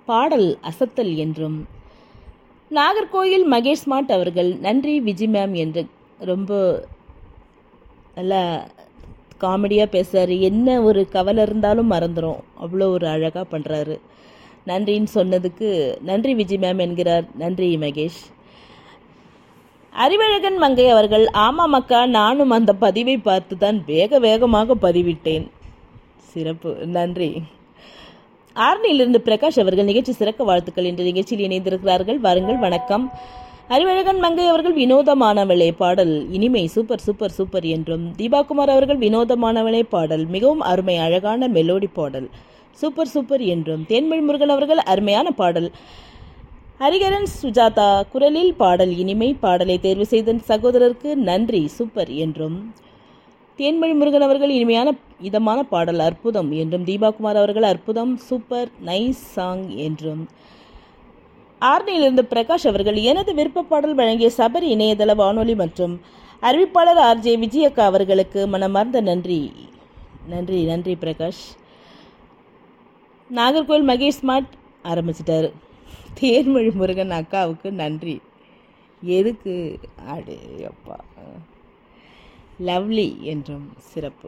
பாடல் அசத்தல் என்றும் நாகர்கோயில் மகேஷ் ஸ்மார்ட் அவர்கள் நன்றி விஜி மேம் என்று ரொம்ப நல்லா காமெடியாக பேசுகிறாரு என்ன ஒரு கவலை இருந்தாலும் மறந்துடும் அவ்வளோ ஒரு அழகாக பண்ணுறாரு நன்றின்னு சொன்னதுக்கு நன்றி விஜி மேம் என்கிறார் நன்றி மகேஷ் அறிவழகன் மங்கை அவர்கள் ஆமாம் அக்கா நானும் அந்த பதிவை பார்த்து தான் வேக வேகமாக பதிவிட்டேன் சிறப்பு நன்றி ஆர்னியிலிருந்து பிரகாஷ் அவர்கள் நிகழ்ச்சி சிறக்க வாழ்த்துக்கள் என்ற நிகழ்ச்சியில் இணைந்திருக்கிறார்கள் வாருங்கள் வணக்கம் அறிவழகன் மங்கை அவர்கள் வினோதமானவளே பாடல் இனிமை சூப்பர் சூப்பர் சூப்பர் என்றும் தீபாகுமார் அவர்கள் வினோதமானவளே பாடல் மிகவும் அருமை அழகான மெலோடி பாடல் சூப்பர் சூப்பர் என்றும் தேன்மொழி முருகன் அவர்கள் அருமையான பாடல் ஹரிகரன் சுஜாதா குரலில் பாடல் இனிமை பாடலை தேர்வு செய்த சகோதரருக்கு நன்றி சூப்பர் என்றும் தேன்மொழி முருகன் அவர்கள் இனிமையான இதமான பாடல் அற்புதம் என்றும் தீபாகுமார் அவர்கள் அற்புதம் சூப்பர் நைஸ் சாங் என்றும் ஆர்னியிலிருந்து பிரகாஷ் அவர்கள் எனது விருப்ப பாடல் வழங்கிய சபரி இணையதள வானொலி மற்றும் அறிவிப்பாளர் ஆர்ஜே விஜயக்கா அவர்களுக்கு மனமார்ந்த நன்றி நன்றி நன்றி பிரகாஷ் நாகர்கோவில் மகேஷ் ஸ்மார்ட் ஆரம்பிச்சிட்டாரு தேன்மொழி முருகன் அக்காவுக்கு நன்றி எதுக்கு அடே அப்பா லவ்லி என்றும் சிறப்பு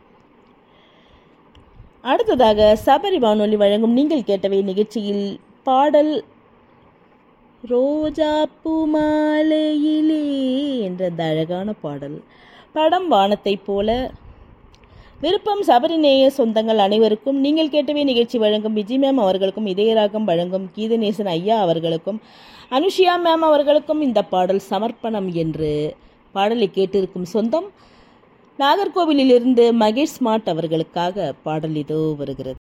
அடுத்ததாக சபரி வானொலி வழங்கும் நீங்கள் கேட்டவை நிகழ்ச்சியில் பாடல் ரோஜா பூமாலையிலே என்ற அந்த அழகான பாடல் படம் வானத்தைப் போல விருப்பம் சபரிநேய சொந்தங்கள் அனைவருக்கும் நீங்கள் கேட்டவே நிகழ்ச்சி வழங்கும் விஜய் மேம் அவர்களுக்கும் இதயராகம் வழங்கும் கீதநேசன் ஐயா அவர்களுக்கும் அனுஷியா மேம் அவர்களுக்கும் இந்த பாடல் சமர்ப்பணம் என்று பாடலை கேட்டிருக்கும் சொந்தம் நாகர்கோவிலிலிருந்து மகேஷ் ஸ்மார்ட் அவர்களுக்காக பாடல் இதோ வருகிறது